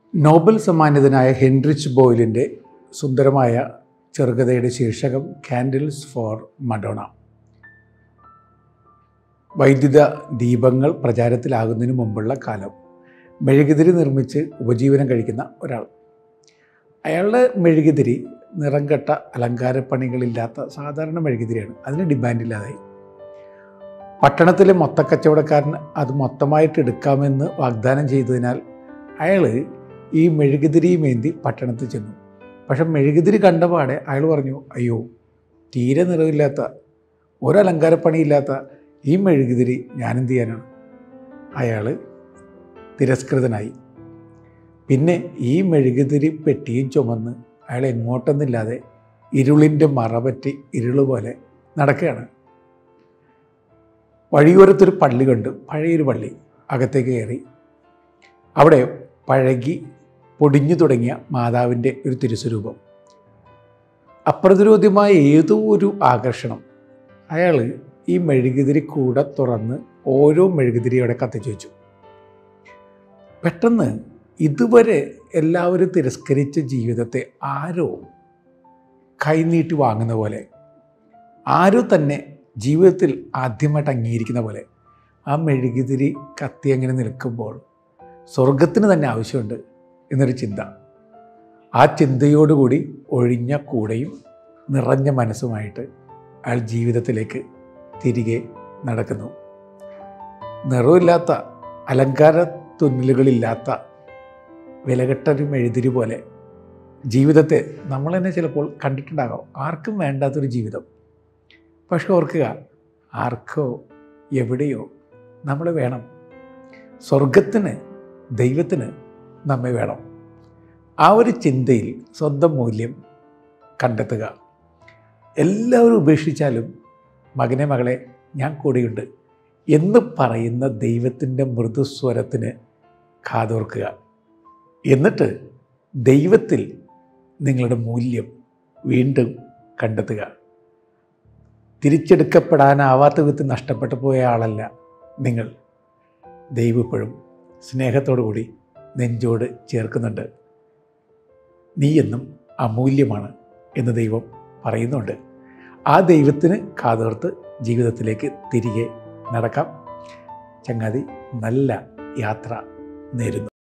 Nobel സമ്മാനിതനായ Heinrich ബോയിലിൻ്റെ സുന്ദരമായ ചെറുകഥയുടെ ശീർഷകം candles four Madonna വൈദ്യുത ദീപങ്ങൾ പ്രചാരത്തിലാകുന്നതിന് മുമ്പുള്ള കാലം മെഴുകുതിരി നിർമ്മിച്ച് ഉപജീവനം കഴിക്കുന്ന ഒരാൾ അയാളുടെ മെഴുകുതിരി നിറം കെട്ട അലങ്കാരപ്പണികളില്ലാത്ത സാധാരണ മെഴുകുതിരിയാണ് അതിന് ഡിമാൻഡില്ലാതായി പട്ടണത്തിലെ മൊത്തക്കച്ചവടക്കാരൻ അത് മൊത്തമായിട്ട് എടുക്കാമെന്ന് വാഗ്ദാനം ചെയ്തതിനാൽ അയാൾ ഈ മെഴുകുതിരിയുമേന്തി പട്ടണത്തിൽ ചെന്നു പക്ഷെ മെഴുകുതിരി കണ്ടപാടെ അയാൾ പറഞ്ഞു അയ്യോ തീരെ നിറവില്ലാത്ത ഒരലങ്കാരപ്പണിയില്ലാത്ത ഈ മെഴുകുതിരി ഞാനെന്ത് ചെയ്യാനാണ് അയാൾ തിരസ്കൃതനായി പിന്നെ ഈ മെഴുകുതിരി പെട്ടിയും ചുമന്ന് അയാൾ എങ്ങോട്ടെന്നില്ലാതെ ഇരുളിൻ്റെ മറപറ്റി ഇരുള് പോലെ നടക്കുകയാണ് വഴിയോരത്തൊരു പള്ളി കണ്ടു പഴയൊരു പള്ളി അകത്തേക്ക് കയറി അവിടെ പഴകി പൊടിഞ്ഞു തുടങ്ങിയ മാതാവിൻ്റെ ഒരു തിരുസ്വരൂപം അപ്രതിരോധ്യമായ ഏതോ ഒരു ആകർഷണം അയാൾ ഈ മെഴുകുതിരി കൂടെ തുറന്ന് ഓരോ മെഴുകുതിരിയോടെ കത്തിച്ചു വെച്ചു പെട്ടെന്ന് ഇതുവരെ എല്ലാവരും തിരസ്കരിച്ച ജീവിതത്തെ ആരോ കൈനീട്ടി വാങ്ങുന്ന പോലെ ആരോ തന്നെ ജീവിതത്തിൽ ആദ്യമായിട്ട് അംഗീകരിക്കുന്ന പോലെ ആ മെഴുകുതിരി കത്തി അങ്ങനെ നിൽക്കുമ്പോൾ സ്വർഗത്തിന് തന്നെ ആവശ്യമുണ്ട് എന്നൊരു ചിന്ത ആ ചിന്തയോടുകൂടി ഒഴിഞ്ഞ കൂടെയും നിറഞ്ഞ മനസ്സുമായിട്ട് അയാൾ ജീവിതത്തിലേക്ക് തിരികെ നടക്കുന്നു നിറവില്ലാത്ത അലങ്കാര തുന്നലുകളില്ലാത്ത വിലകെട്ടൊരു മെഴുതിരി പോലെ ജീവിതത്തെ നമ്മൾ തന്നെ ചിലപ്പോൾ കണ്ടിട്ടുണ്ടാകാം ആർക്കും വേണ്ടാത്തൊരു ജീവിതം പക്ഷെ ഓർക്കുക ആർക്കോ എവിടെയോ നമ്മൾ വേണം സ്വർഗത്തിന് ദൈവത്തിന് നമ്മെ വേണം ആ ഒരു ചിന്തയിൽ സ്വന്തം മൂല്യം കണ്ടെത്തുക എല്ലാവരും ഉപേക്ഷിച്ചാലും മകനെ മകളെ ഞാൻ കൂടെയുണ്ട് എന്ന് പറയുന്ന ദൈവത്തിൻ്റെ മൃദുസ്വരത്തിന് കാതോർക്കുക എന്നിട്ട് ദൈവത്തിൽ നിങ്ങളുടെ മൂല്യം വീണ്ടും കണ്ടെത്തുക തിരിച്ചെടുക്കപ്പെടാനാവാത്ത വിധത്തിൽ നഷ്ടപ്പെട്ടു പോയ ആളല്ല നിങ്ങൾ ദൈവം ഇപ്പോഴും സ്നേഹത്തോടു കൂടി നെഞ്ചോട് ചേർക്കുന്നുണ്ട് നീ എന്നും അമൂല്യമാണ് എന്ന് ദൈവം പറയുന്നുണ്ട് ആ ദൈവത്തിന് കാതോർത്ത് ജീവിതത്തിലേക്ക് തിരികെ നടക്കാം ചങ്ങാതി നല്ല യാത്ര നേരുന്നു